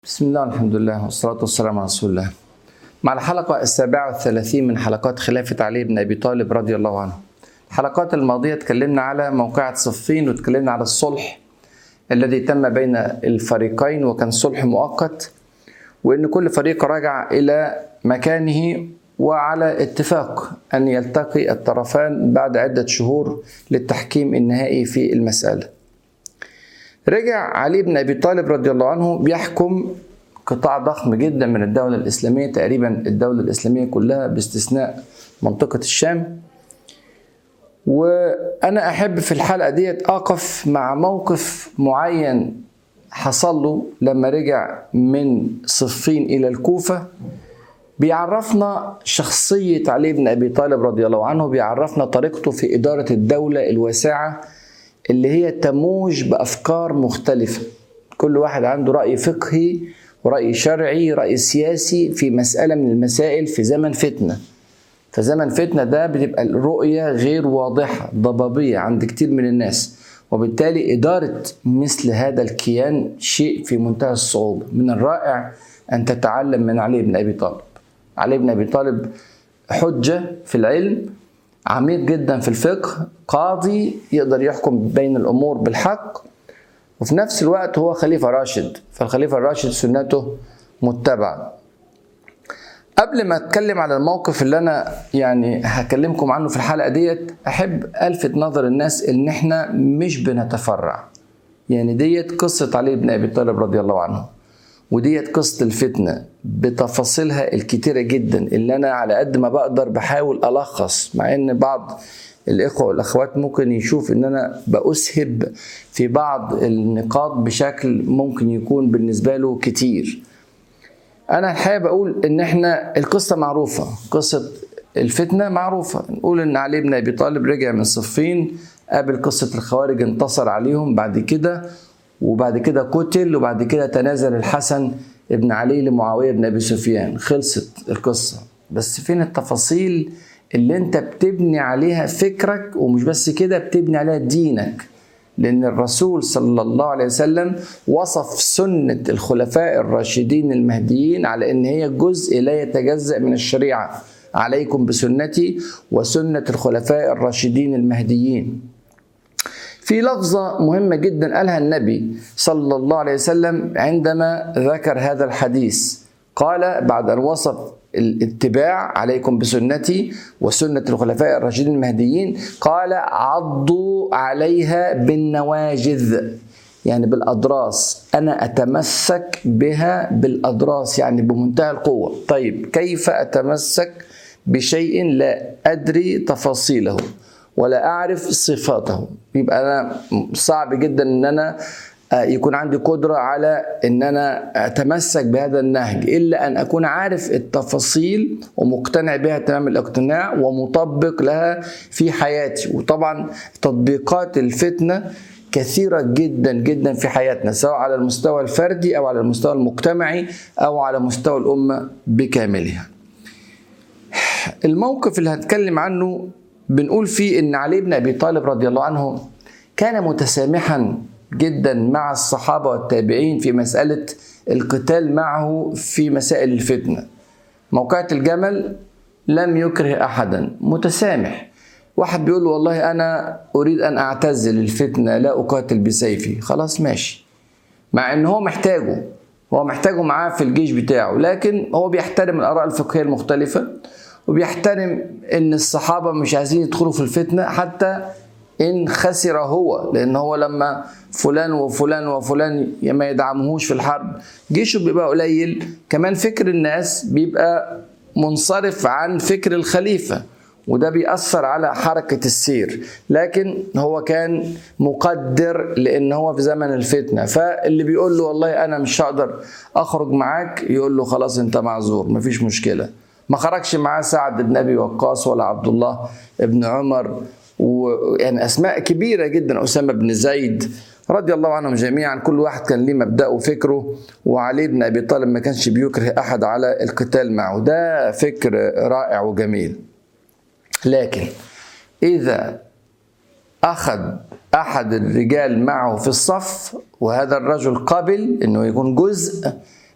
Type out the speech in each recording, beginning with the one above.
بسم الله الحمد لله والصلاة والسلام على رسول الله مع الحلقة السابعة والثلاثين من حلقات خلافة علي بن أبي طالب رضي الله عنه الحلقات الماضية اتكلمنا على موقعة صفين واتكلمنا على الصلح الذي تم بين الفريقين وكان صلح مؤقت وإن كل فريق رجع إلى مكانه وعلى اتفاق أن يلتقي الطرفان بعد عدة شهور للتحكيم النهائي في المسألة رجع علي بن ابي طالب رضي الله عنه بيحكم قطاع ضخم جدا من الدوله الاسلاميه تقريبا الدوله الاسلاميه كلها باستثناء منطقه الشام وانا احب في الحلقه ديت اقف مع موقف معين حصل له لما رجع من صفين الى الكوفه بيعرفنا شخصيه علي بن ابي طالب رضي الله عنه بيعرفنا طريقته في اداره الدوله الواسعه اللي هي تموج بافكار مختلفه كل واحد عنده راي فقهي وراي شرعي راي سياسي في مساله من المسائل في زمن فتنه فزمن فتنه ده بتبقى الرؤيه غير واضحه ضبابيه عند كتير من الناس وبالتالي اداره مثل هذا الكيان شيء في منتهى الصعوبه من الرائع ان تتعلم من علي بن ابي طالب علي بن ابي طالب حجه في العلم عميق جدا في الفقه قاضي يقدر يحكم بين الامور بالحق وفي نفس الوقت هو خليفه راشد فالخليفه الراشد سنته متبعه قبل ما اتكلم على الموقف اللي انا يعني هكلمكم عنه في الحلقه ديت احب الفت نظر الناس ان احنا مش بنتفرع يعني ديت قصه علي بن ابي طالب رضي الله عنه وديت قصة الفتنة بتفاصيلها الكتيرة جدا اللي أنا على قد ما بقدر بحاول ألخص مع إن بعض الإخوة والأخوات ممكن يشوف إن أنا بأسهب في بعض النقاط بشكل ممكن يكون بالنسبة له كتير أنا الحقيقة بقول إن إحنا القصة معروفة قصة الفتنة معروفة نقول إن علي بن أبي طالب رجع من صفين قابل قصة الخوارج انتصر عليهم بعد كده وبعد كده قتل وبعد كده تنازل الحسن ابن علي لمعاوية بن أبي سفيان خلصت القصة بس فين التفاصيل اللي انت بتبني عليها فكرك ومش بس كده بتبني عليها دينك لأن الرسول صلى الله عليه وسلم وصف سنة الخلفاء الراشدين المهديين على أن هي جزء لا يتجزأ من الشريعة عليكم بسنتي وسنة الخلفاء الراشدين المهديين في لفظة مهمة جدا قالها النبي صلى الله عليه وسلم عندما ذكر هذا الحديث قال بعد أن وصف الاتباع عليكم بسنتي وسنة الخلفاء الراشدين المهديين قال عضوا عليها بالنواجذ يعني بالأضراس أنا أتمسك بها بالأضراس يعني بمنتهى القوة طيب كيف أتمسك بشيء لا أدري تفاصيله ولا اعرف صفاته يبقى انا صعب جدا ان انا يكون عندي قدره على ان انا اتمسك بهذا النهج الا ان اكون عارف التفاصيل ومقتنع بها تمام الاقتناع ومطبق لها في حياتي وطبعا تطبيقات الفتنه كثيرة جدا جدا في حياتنا سواء على المستوى الفردي أو على المستوى المجتمعي أو على مستوى الأمة بكاملها الموقف اللي هنتكلم عنه بنقول فيه ان علي بن ابي طالب رضي الله عنه كان متسامحا جدا مع الصحابه والتابعين في مساله القتال معه في مسائل الفتنه. موقعة الجمل لم يكره احدا متسامح. واحد بيقول له والله انا اريد ان اعتزل الفتنه لا اقاتل بسيفي، خلاص ماشي. مع ان هو محتاجه هو محتاجه معاه في الجيش بتاعه لكن هو بيحترم الاراء الفقهيه المختلفه وبيحترم ان الصحابه مش عايزين يدخلوا في الفتنه حتى ان خسر هو لان هو لما فلان وفلان وفلان ما يدعمهوش في الحرب جيشه بيبقى قليل كمان فكر الناس بيبقى منصرف عن فكر الخليفه وده بيأثر على حركة السير لكن هو كان مقدر لأن هو في زمن الفتنة فاللي بيقول له والله أنا مش هقدر أخرج معاك يقول له خلاص أنت معذور مفيش مشكلة ما خرجش معاه سعد بن ابي وقاص ولا عبد الله بن عمر ويعني اسماء كبيره جدا اسامه بن زيد رضي الله عنهم جميعا كل واحد كان ليه مبدأه وفكره وعلي بن ابي طالب ما كانش بيكره احد على القتال معه ده فكر رائع وجميل لكن اذا اخذ احد الرجال معه في الصف وهذا الرجل قبل انه يكون جزء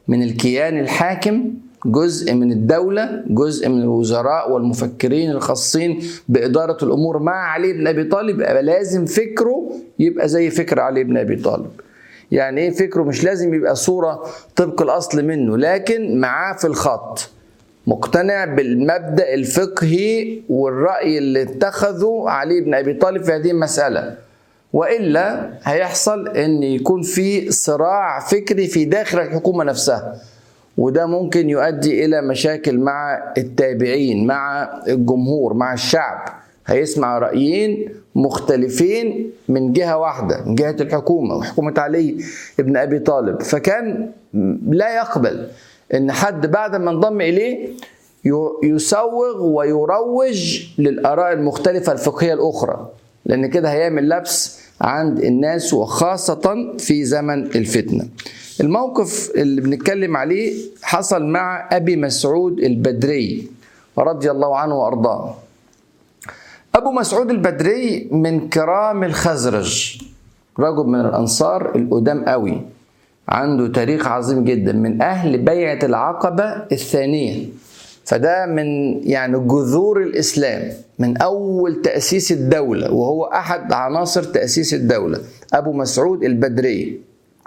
من الكيان الحاكم جزء من الدولة جزء من الوزراء والمفكرين الخاصين بإدارة الأمور مع علي بن أبي طالب يبقى لازم فكره يبقى زي فكر علي بن أبي طالب يعني ايه فكره مش لازم يبقى صورة طبق الأصل منه لكن معاه في الخط مقتنع بالمبدأ الفقهي والرأي اللي اتخذه علي بن أبي طالب في هذه المسألة وإلا هيحصل أن يكون في صراع فكري في داخل الحكومة نفسها وده ممكن يؤدي إلى مشاكل مع التابعين مع الجمهور مع الشعب هيسمع رأيين مختلفين من جهة واحدة من جهة الحكومة وحكومة علي ابن أبي طالب فكان لا يقبل ان حد بعد ما انضم اليه يسوغ ويروج للاراء المختلفه الفقهيه الاخرى لان كده هيعمل لبس عند الناس وخاصه في زمن الفتنه الموقف اللي بنتكلم عليه حصل مع ابي مسعود البدري رضي الله عنه وارضاه ابو مسعود البدري من كرام الخزرج رجل من الانصار القدام قوي عنده تاريخ عظيم جدا من أهل بيعة العقبة الثانية فده من يعني جذور الإسلام من أول تأسيس الدولة وهو أحد عناصر تأسيس الدولة أبو مسعود البدري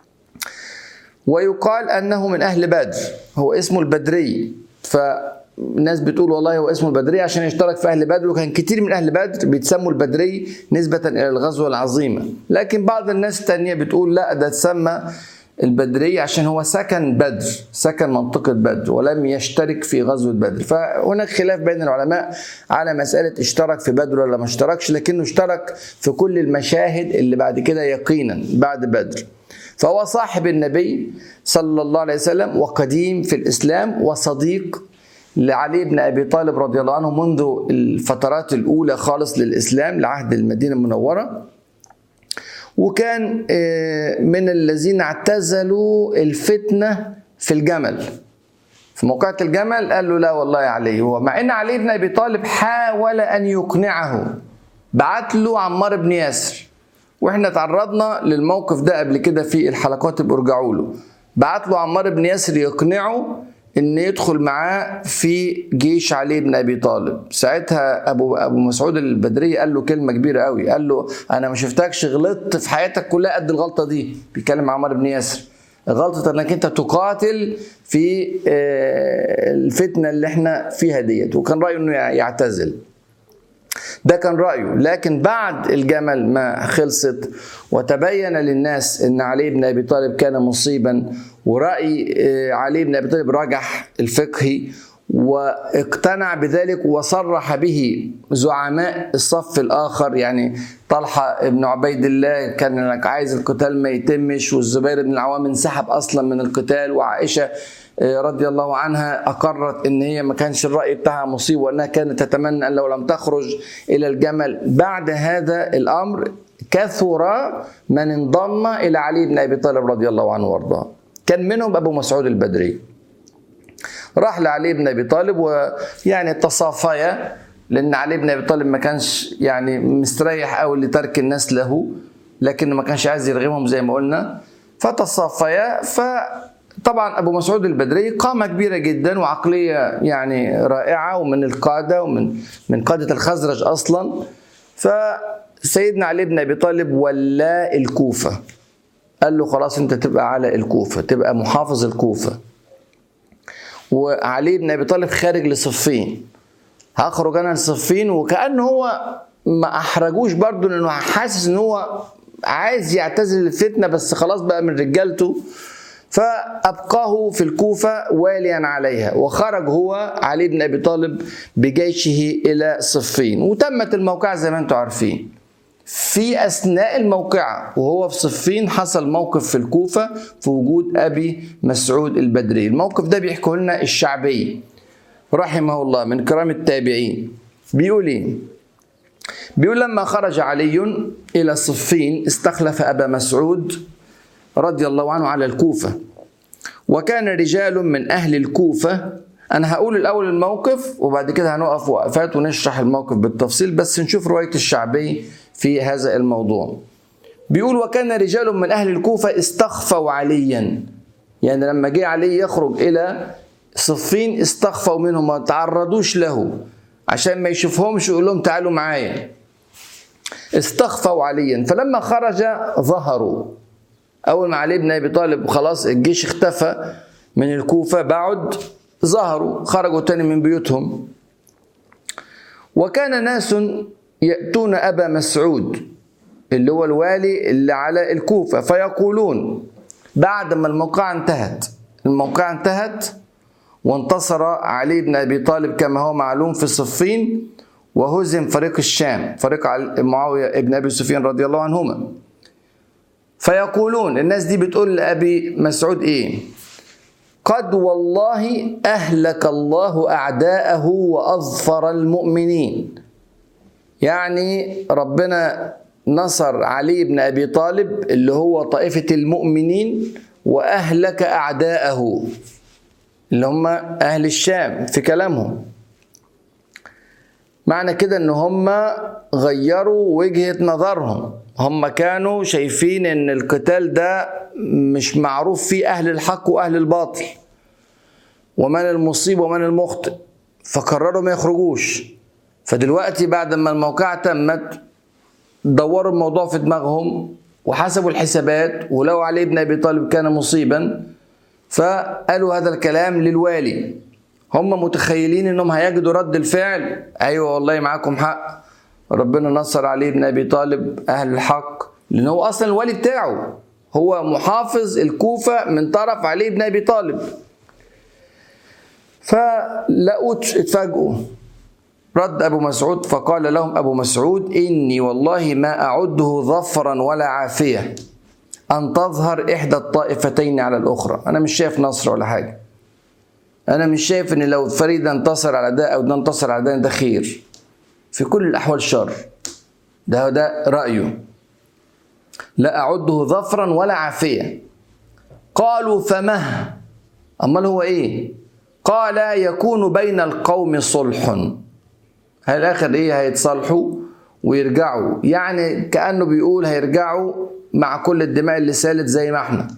ويقال أنه من أهل بدر هو اسمه البدري فالناس بتقول والله هو اسمه البدري عشان يشترك في أهل بدر وكان كتير من أهل بدر بيتسموا البدري نسبة إلى الغزوة العظيمة لكن بعض الناس التانية بتقول لا ده تسمى البدري عشان هو سكن بدر سكن منطقة بدر ولم يشترك في غزوة بدر فهناك خلاف بين العلماء على مسألة اشترك في بدر ولا ما اشتركش لكنه اشترك في كل المشاهد اللي بعد كده يقينا بعد بدر فهو صاحب النبي صلى الله عليه وسلم وقديم في الإسلام وصديق لعلي بن ابي طالب رضي الله عنه منذ الفترات الاولى خالص للاسلام لعهد المدينه المنوره وكان من الذين اعتزلوا الفتنة في الجمل في موقعة الجمل قال له لا والله يا علي هو مع ان علي بن ابي طالب حاول ان يقنعه بعت له عمار بن ياسر واحنا تعرضنا للموقف ده قبل كده في الحلقات اللي ارجعوا له بعت له عمار بن ياسر يقنعه ان يدخل معاه في جيش علي بن ابي طالب ساعتها ابو ابو مسعود البدري قال له كلمه كبيره قوي قال له انا ما شفتكش غلطت في حياتك كلها قد الغلطه دي بيتكلم عمار بن ياسر غلطة انك انت تقاتل في الفتنة اللي احنا فيها ديت وكان رأيه انه يعتزل ده كان رأيه لكن بعد الجمل ما خلصت وتبين للناس ان علي بن ابي طالب كان مصيبا ورأي علي بن ابي طالب رجح الفقهي واقتنع بذلك وصرح به زعماء الصف الاخر يعني طلحه بن عبيد الله كان انك عايز القتال ما يتمش والزبير بن العوام انسحب اصلا من القتال وعائشه رضي الله عنها اقرت ان هي ما كانش الراي بتاعها مصيب وانها كانت تتمنى ان لو لم تخرج الى الجمل بعد هذا الامر كثر من انضم الى علي بن ابي طالب رضي الله عنه وارضاه كان منهم ابو مسعود البدري راح لعلي بن ابي طالب ويعني تصافيا لان علي بن ابي طالب ما كانش يعني مستريح قوي لترك الناس له لكنه ما كانش عايز يرغمهم زي ما قلنا فتصافيا فطبعا ابو مسعود البدري قامه كبيره جدا وعقليه يعني رائعه ومن القاده ومن من قاده الخزرج اصلا فسيدنا علي بن ابي طالب ولا الكوفه قال له خلاص انت تبقى على الكوفه تبقى محافظ الكوفه وعلي بن ابي طالب خارج لصفين هخرج انا لصفين وكانه هو ما احرجوش برضه لانه حاسس ان هو عايز يعتزل الفتنه بس خلاص بقى من رجالته فابقاه في الكوفه واليا عليها وخرج هو علي بن ابي طالب بجيشه الى صفين وتمت الموقعه زي ما انتم عارفين في اثناء الموقعه وهو في صفين حصل موقف في الكوفه في وجود ابي مسعود البدري الموقف ده بيحكيه لنا الشعبي رحمه الله من كرام التابعين بيقول ايه بيقول لما خرج علي الى صفين استخلف ابا مسعود رضي الله عنه على الكوفه وكان رجال من اهل الكوفه انا هقول الاول الموقف وبعد كده هنقف وقفات ونشرح الموقف بالتفصيل بس نشوف روايه الشعبي في هذا الموضوع بيقول وكان رجال من أهل الكوفة استخفوا عليا يعني لما جه علي يخرج الى صفين استخفوا منهم ما تعرضوش له عشان ما يشوفهمش ويقول لهم تعالوا معايا استخفوا عليا فلما خرج ظهروا اول ما علي بن ابي طالب خلاص الجيش اختفى من الكوفه بعد ظهروا خرجوا تاني من بيوتهم وكان ناس ياتون ابا مسعود اللي هو الوالي اللي على الكوفه فيقولون بعد ما الموقعة انتهت الموقعة انتهت وانتصر علي بن ابي طالب كما هو معلوم في صفين وهزم فريق الشام فريق معاويه بن ابي سفيان رضي الله عنهما فيقولون الناس دي بتقول لابي مسعود ايه قد والله اهلك الله اعداءه واظفر المؤمنين يعني ربنا نصر علي بن ابي طالب اللي هو طائفه المؤمنين واهلك اعداءه اللي هم اهل الشام في كلامهم معنى كده ان هم غيروا وجهه نظرهم هم كانوا شايفين ان القتال ده مش معروف فيه اهل الحق واهل الباطل ومن المصيب ومن المخطئ فقرروا ما يخرجوش فدلوقتي بعد ما الموقعة تمت دوروا الموضوع في دماغهم وحسبوا الحسابات ولو علي بن ابي طالب كان مصيبا فقالوا هذا الكلام للوالي هم متخيلين انهم هيجدوا رد الفعل ايوه والله معاكم حق ربنا نصر علي بن ابي طالب اهل الحق لان هو اصلا الوالي بتاعه هو محافظ الكوفه من طرف علي بن ابي طالب فلقوا اتفاجئوا رد أبو مسعود فقال لهم أبو مسعود إني والله ما أعده ظفرا ولا عافية أن تظهر إحدى الطائفتين على الأخرى أنا مش شايف نصر ولا حاجة أنا مش شايف إن لو فريد انتصر على ده أو ده انتصر على ده ده خير في كل الأحوال شر ده ده رأيه لا أعده ظفرا ولا عافية قالوا فمه أمال هو إيه قال يكون بين القوم صلح الاخر ايه هيتصالحوا ويرجعوا يعني كانه بيقول هيرجعوا مع كل الدماء اللي سالت زي ما احنا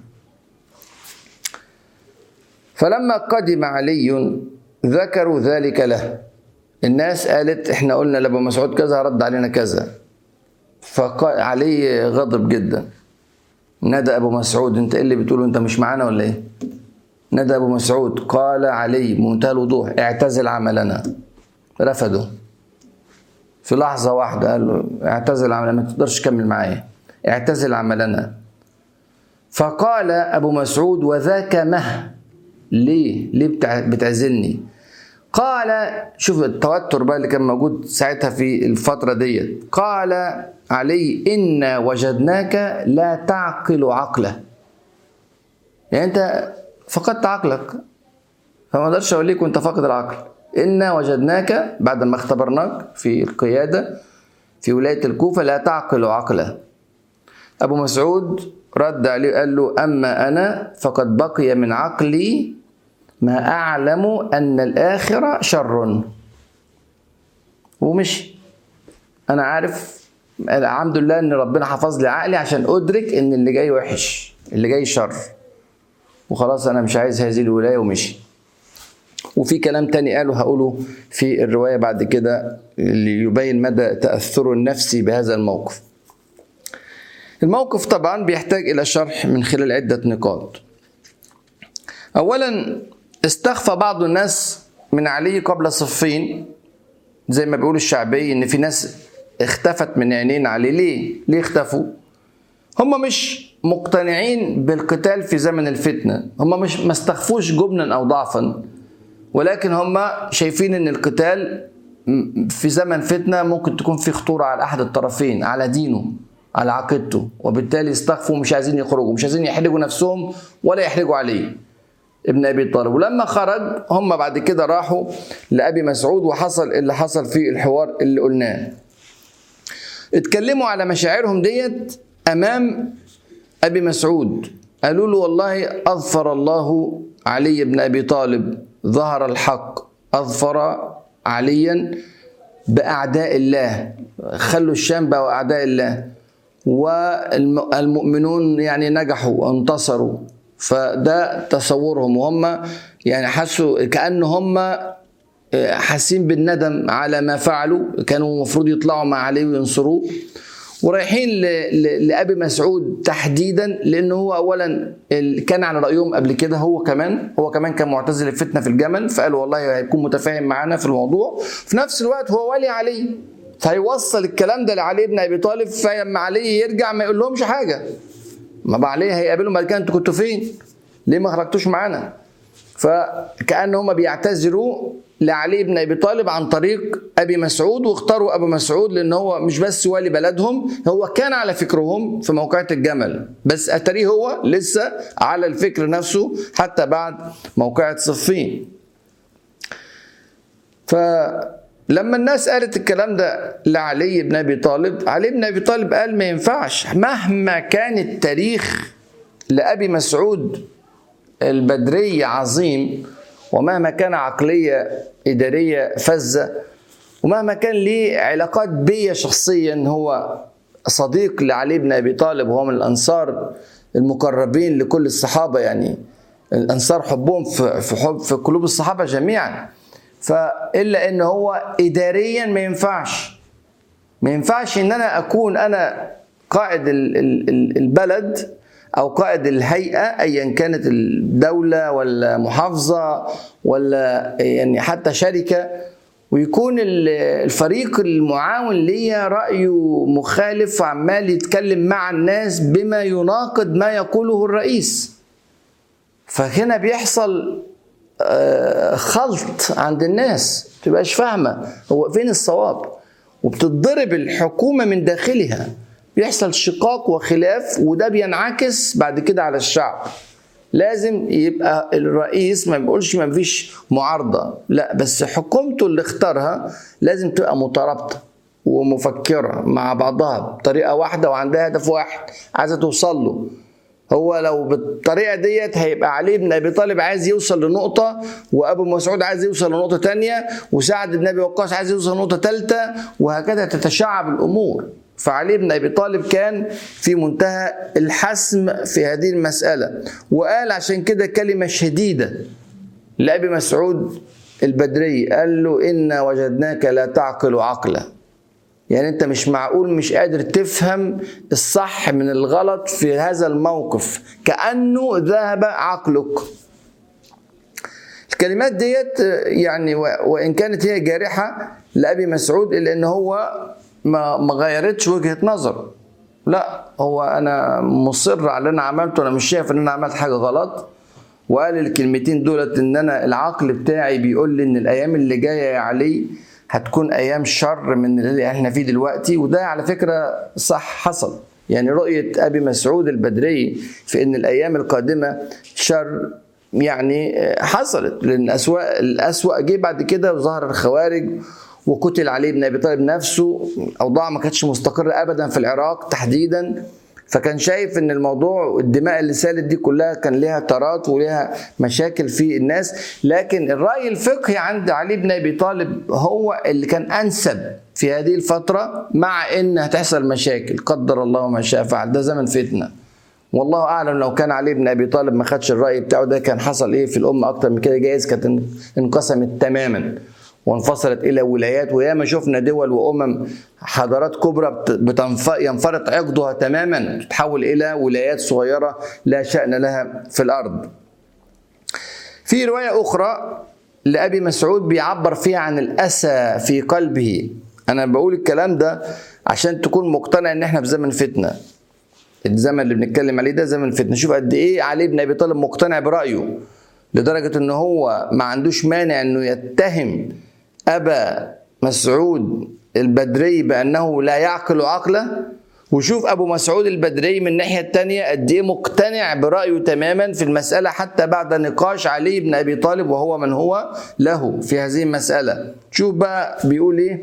فلما قدم علي ذكروا ذلك له الناس قالت احنا قلنا لابو مسعود كذا رد علينا كذا فقال علي غضب جدا نادى ابو مسعود انت ايه اللي بتقوله انت مش معانا ولا ايه نادى ابو مسعود قال علي بمنتهى الوضوح اعتزل عملنا رفضوا في لحظة واحدة قال له اعتزل عملنا ما تقدرش تكمل معايا اعتزل عملنا فقال أبو مسعود وذاك مه ليه ليه بتعزلني قال شوف التوتر بقى اللي كان موجود ساعتها في الفترة ديت قال علي إنا وجدناك لا تعقل عقله يعني أنت فقدت عقلك فما اقدرش اقول وانت فاقد العقل إنا وجدناك بعد ما اختبرناك في القيادة في ولاية الكوفة لا تعقل عقله أبو مسعود رد عليه قال له أما أنا فقد بقي من عقلي ما أعلم أن الآخرة شر ومشي أنا عارف الحمد لله أن ربنا حفظ لي عقلي عشان أدرك أن اللي جاي وحش اللي جاي شر وخلاص أنا مش عايز هذه الولاية ومشي وفي كلام تاني قاله هقوله في الرواية بعد كده ليبين مدى تأثره النفسي بهذا الموقف الموقف طبعا بيحتاج إلى شرح من خلال عدة نقاط أولا استخفى بعض الناس من علي قبل صفين زي ما بيقول الشعبي ان في ناس اختفت من عينين علي ليه ليه اختفوا هم مش مقتنعين بالقتال في زمن الفتنه هم مش ما استخفوش جبنا او ضعفا ولكن هم شايفين ان القتال في زمن فتنه ممكن تكون في خطوره على احد الطرفين على دينه على عقيدته وبالتالي استخفوا مش عايزين يخرجوا مش عايزين يحرجوا نفسهم ولا يحرجوا عليه ابن ابي طالب ولما خرج هم بعد كده راحوا لابي مسعود وحصل اللي حصل في الحوار اللي قلناه اتكلموا على مشاعرهم ديت امام ابي مسعود قالوا له والله اظفر الله علي بن ابي طالب ظهر الحق اظفر عليا باعداء الله خلوا الشام بقوا اعداء الله والمؤمنون يعني نجحوا وانتصروا فده تصورهم وهم يعني حسوا كأن هم حاسين بالندم على ما فعلوا كانوا المفروض يطلعوا مع علي وينصروه ورايحين لابي مسعود تحديدا لانه هو اولا كان على رايهم قبل كده هو كمان هو كمان كان معتزل الفتنه في الجمل فقالوا والله هيكون متفاهم معانا في الموضوع في نفس الوقت هو ولي علي فهيوصل الكلام ده لعلي بن ابي طالب فلما علي يرجع ما يقول لهمش حاجه ما بقى علي هيقابلهم بعد كده انتوا كنتوا فين؟ ليه ما خرجتوش معانا؟ فكأن هم بيعتذروا لعلي بن ابي طالب عن طريق ابي مسعود واختاروا ابو مسعود لان هو مش بس والي بلدهم هو كان على فكرهم في موقعة الجمل بس اتريه هو لسه على الفكر نفسه حتى بعد موقعة صفين فلما الناس قالت الكلام ده لعلي بن ابي طالب علي بن ابي طالب قال ما ينفعش مهما كان التاريخ لابي مسعود البدري عظيم ومهما كان عقلية إدارية فزة ومهما كان ليه علاقات بيا شخصيا هو صديق لعلي بن أبي طالب وهو من الأنصار المقربين لكل الصحابة يعني الأنصار حبهم في, في, حب في قلوب الصحابة جميعا فإلا إن هو إداريا ما ينفعش ما ينفعش إن أنا أكون أنا قائد البلد او قائد الهيئه ايا كانت الدوله ولا محافظه ولا يعني حتى شركه ويكون الفريق المعاون ليا رايه مخالف وعمال يتكلم مع الناس بما يناقض ما يقوله الرئيس فهنا بيحصل خلط عند الناس تبقاش فاهمه هو فين الصواب وبتضرب الحكومه من داخلها بيحصل شقاق وخلاف وده بينعكس بعد كده على الشعب لازم يبقى الرئيس ما بيقولش ما فيش معارضة لا بس حكومته اللي اختارها لازم تبقى مترابطة ومفكرة مع بعضها بطريقة واحدة وعندها هدف واحد عايزة توصل له هو لو بالطريقة ديت هيبقى علي بن أبي طالب عايز يوصل لنقطة وأبو مسعود عايز يوصل لنقطة تانية وسعد بن أبي وقاص عايز يوصل لنقطة تالتة وهكذا تتشعب الأمور فعلي بن ابي طالب كان في منتهى الحسم في هذه المساله وقال عشان كده كلمه شديده لابي مسعود البدري قال له انا وجدناك لا تعقل عقلا يعني انت مش معقول مش قادر تفهم الصح من الغلط في هذا الموقف كانه ذهب عقلك الكلمات ديت يعني وان كانت هي جارحه لابي مسعود الا ان هو ما ما غيرتش وجهه نظره لا هو انا مصر على اللي انا عملته انا مش شايف ان انا عملت حاجه غلط وقال الكلمتين دولت ان انا العقل بتاعي بيقول لي ان الايام اللي جايه يا علي هتكون ايام شر من اللي احنا فيه دلوقتي وده على فكره صح حصل يعني رؤيه ابي مسعود البدري في ان الايام القادمه شر يعني حصلت لان الاسوا الاسوا جه بعد كده وظهر الخوارج وقتل علي بن ابي طالب نفسه الاوضاع ما كانتش مستقره ابدا في العراق تحديدا فكان شايف ان الموضوع الدماء اللي سالت دي كلها كان لها ترات ولها مشاكل في الناس لكن الراي الفقهي عند علي بن ابي طالب هو اللي كان انسب في هذه الفتره مع ان هتحصل مشاكل قدر الله ما شاء فعل ده زمن فتنه والله اعلم لو كان علي بن ابي طالب ما خدش الراي بتاعه ده كان حصل ايه في الامه اكتر من كده جايز كانت انقسمت تماما وانفصلت الى ولايات وياما شفنا دول وامم حضارات كبرى ينفرط عقدها تماما تتحول الى ولايات صغيره لا شان لها في الارض. في روايه اخرى لابي مسعود بيعبر فيها عن الاسى في قلبه. انا بقول الكلام ده عشان تكون مقتنع ان احنا في زمن فتنه. الزمن اللي بنتكلم عليه ده زمن فتنه، شوف قد ايه علي بن ابي طالب مقتنع برايه. لدرجه ان هو ما عندوش مانع انه يتهم أبا مسعود البدري بأنه لا يعقل عقله وشوف أبو مسعود البدري من الناحية التانية قد إيه مقتنع برأيه تماما في المسألة حتى بعد نقاش علي بن أبي طالب وهو من هو له في هذه المسألة شوف بقى بيقول إيه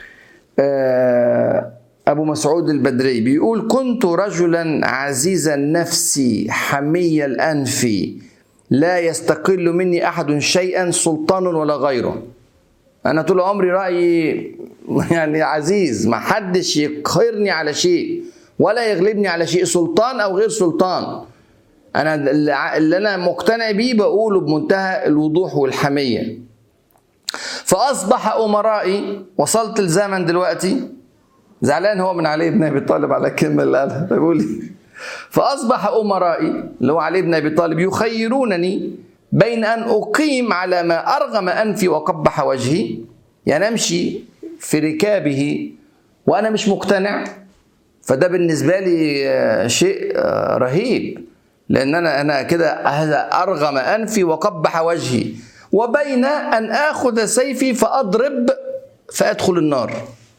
آه أبو مسعود البدري بيقول كنت رجلا عزيز النفس حمي الأنف لا يستقل مني أحد شيئا سلطان ولا غيره انا طول عمري رايي يعني عزيز ما حدش يقهرني على شيء ولا يغلبني على شيء سلطان او غير سلطان انا اللي انا مقتنع بيه بقوله بمنتهى الوضوح والحميه فاصبح امرائي وصلت الزمن دلوقتي زعلان هو من علي بن ابي طالب على الكلمه اللي قالها بيقول فاصبح امرائي اللي هو علي بن ابي طالب يخيرونني بين ان اقيم على ما ارغم انفي وقبح وجهي يعني امشي في ركابه وانا مش مقتنع فده بالنسبه لي شيء رهيب لان انا انا كده هذا ارغم انفي وقبح وجهي وبين ان اخذ سيفي فاضرب فادخل النار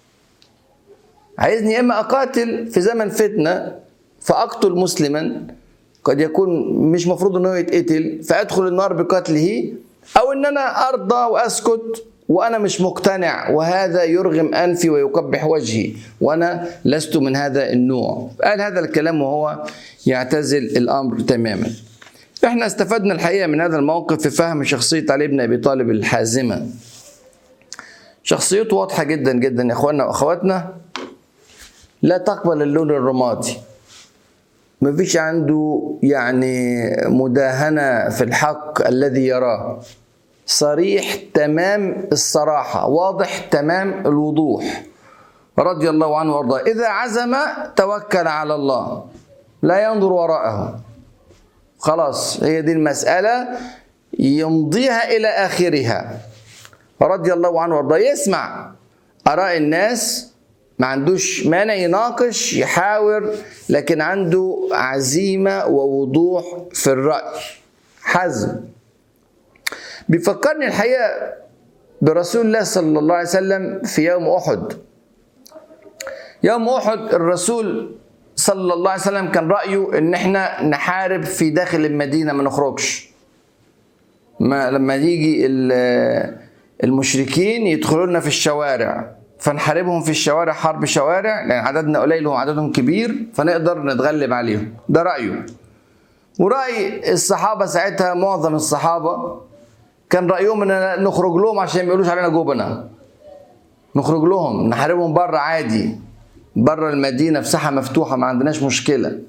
عايزني اما اقاتل في زمن فتنه فاقتل مسلما قد يكون مش مفروض انه يتقتل فادخل النار بقتله او ان انا ارضى واسكت وانا مش مقتنع وهذا يرغم انفي ويقبح وجهي وانا لست من هذا النوع قال هذا الكلام وهو يعتزل الامر تماما احنا استفدنا الحقيقه من هذا الموقف في فهم شخصيه علي بن ابي طالب الحازمه شخصيته واضحه جدا جدا يا اخواننا واخواتنا لا تقبل اللون الرمادي مفيش عنده يعني مداهنه في الحق الذي يراه صريح تمام الصراحة واضح تمام الوضوح رضي الله عنه وارضاه إذا عزم توكل على الله لا ينظر وراءه خلاص هي دي المسألة يمضيها إلى آخرها رضي الله عنه وارضاه يسمع آراء الناس ما عندوش مانع يناقش يحاور لكن عنده عزيمة ووضوح في الرأي حزم بيفكرني الحقيقه برسول الله صلى الله عليه وسلم في يوم احد يوم احد الرسول صلى الله عليه وسلم كان رايه ان احنا نحارب في داخل المدينه ما نخرجش ما لما يجي المشركين يدخلوا لنا في الشوارع فنحاربهم في الشوارع حرب شوارع لان عددنا قليل وعددهم كبير فنقدر نتغلب عليهم ده رايه وراي الصحابه ساعتها معظم الصحابه كان رايهم ان نخرج لهم عشان ما يقولوش علينا جبنه نخرج لهم نحاربهم بره عادي بره المدينه في ساحه مفتوحه ما عندناش مشكله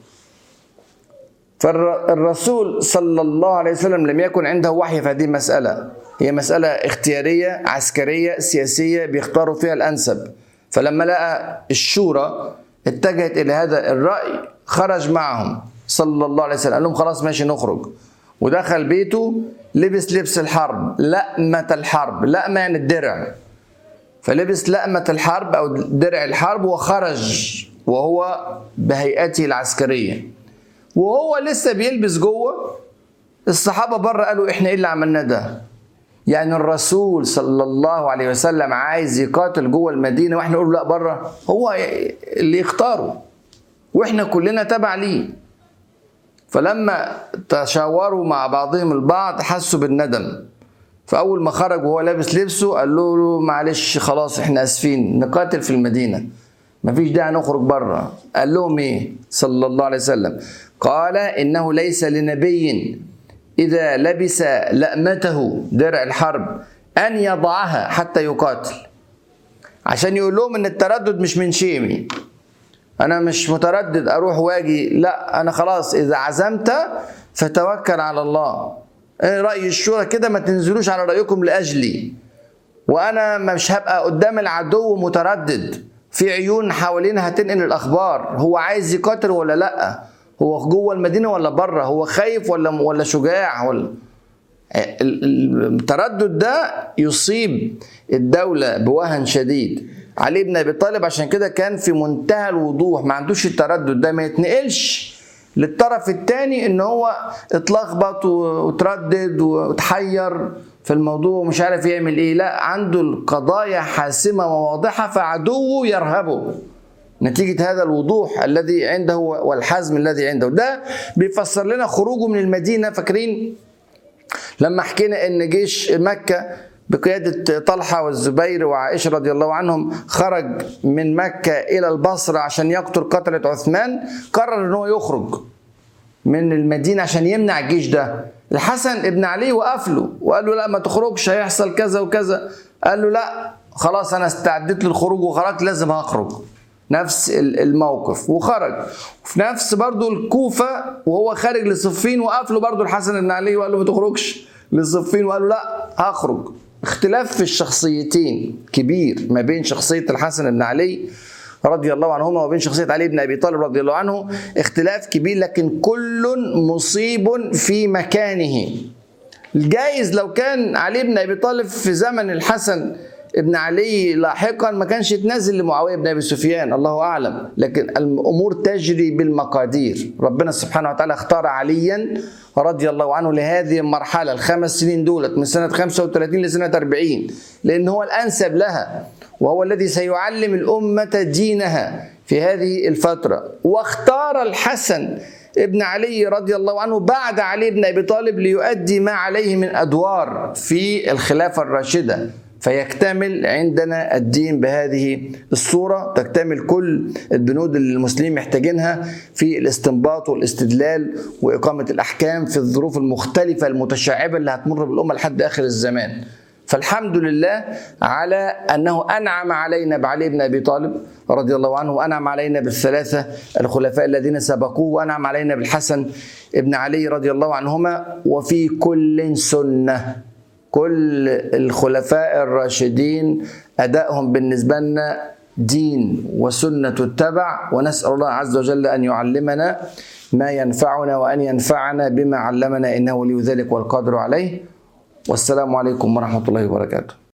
فالرسول صلى الله عليه وسلم لم يكن عنده وحي في هذه المساله هي مساله اختياريه عسكريه سياسيه بيختاروا فيها الانسب فلما لقى الشورى اتجهت الى هذا الراي خرج معهم صلى الله عليه وسلم قال لهم خلاص ماشي نخرج ودخل بيته لبس لبس الحرب لأمة الحرب لأمة يعني الدرع فلبس لأمة الحرب أو درع الحرب وخرج وهو بهيئته العسكرية وهو لسه بيلبس جوه الصحابة بره قالوا احنا ايه اللي عملناه ده يعني الرسول صلى الله عليه وسلم عايز يقاتل جوه المدينة واحنا نقول لا بره هو اللي يختاره واحنا كلنا تبع ليه فلما تشاوروا مع بعضهم البعض حسوا بالندم فاول ما خرج وهو لابس لبسه قال له معلش خلاص احنا اسفين نقاتل في المدينه مفيش داعي نخرج بره قال لهم ايه صلى الله عليه وسلم قال انه ليس لنبي اذا لبس لأمته درع الحرب ان يضعها حتى يقاتل عشان يقول لهم ان التردد مش من شيمي انا مش متردد اروح واجي لا انا خلاص اذا عزمت فتوكل على الله ايه راي الشورى كده ما تنزلوش على رايكم لاجلي وانا مش هبقى قدام العدو متردد في عيون حوالينا هتنقل الاخبار هو عايز يقاتل ولا لا هو جوه المدينه ولا بره هو خايف ولا ولا شجاع ولا التردد ده يصيب الدوله بوهن شديد علي بن ابي طالب عشان كده كان في منتهى الوضوح ما عندوش التردد ده ما يتنقلش للطرف الثاني ان هو اتلخبط وتردد وتحير في الموضوع ومش عارف يعمل ايه لا عنده القضايا حاسمه وواضحه فعدوه يرهبه نتيجة هذا الوضوح الذي عنده والحزم الذي عنده ده بيفسر لنا خروجه من المدينة فاكرين لما حكينا ان جيش مكة بقيادة طلحة والزبير وعائشة رضي الله عنهم خرج من مكة إلى البصرة عشان يقتل قتلة عثمان قرر أنه يخرج من المدينة عشان يمنع الجيش ده الحسن ابن علي وقف له وقال له لا ما تخرجش هيحصل كذا وكذا قال له لا خلاص أنا استعدت للخروج وخرجت لازم هخرج نفس الموقف وخرج وفي نفس برضو الكوفة وهو خارج لصفين وقف له برضو الحسن بن علي وقال له ما تخرجش لصفين وقال له لا هخرج اختلاف في الشخصيتين كبير ما بين شخصية الحسن بن علي رضي الله عنهما وبين شخصية علي بن أبي طالب رضي الله عنه اختلاف كبير لكن كل مصيب في مكانه الجايز لو كان علي بن أبي طالب في زمن الحسن ابن علي لاحقا ما كانش يتنازل لمعاويه بن ابي سفيان الله اعلم لكن الامور تجري بالمقادير ربنا سبحانه وتعالى اختار عليا رضي الله عنه لهذه المرحله الخمس سنين دولت من سنه 35 لسنه 40 لان هو الانسب لها وهو الذي سيعلم الامه دينها في هذه الفتره واختار الحسن ابن علي رضي الله عنه بعد علي بن ابي طالب ليؤدي ما عليه من ادوار في الخلافه الراشده فيكتمل عندنا الدين بهذه الصورة تكتمل كل البنود اللي المسلمين محتاجينها في الاستنباط والاستدلال وإقامة الأحكام في الظروف المختلفة المتشعبة اللي هتمر بالأمة لحد آخر الزمان فالحمد لله على أنه أنعم علينا بعلي بن أبي طالب رضي الله عنه وأنعم علينا بالثلاثة الخلفاء الذين سبقوه وأنعم علينا بالحسن ابن علي رضي الله عنهما وفي كل سنة كل الخلفاء الراشدين أدائهم بالنسبة لنا دين وسنة تتبع ونسأل الله عز وجل أن يعلمنا ما ينفعنا وأن ينفعنا بما علمنا إنه ولي ذلك والقادر عليه والسلام عليكم ورحمة الله وبركاته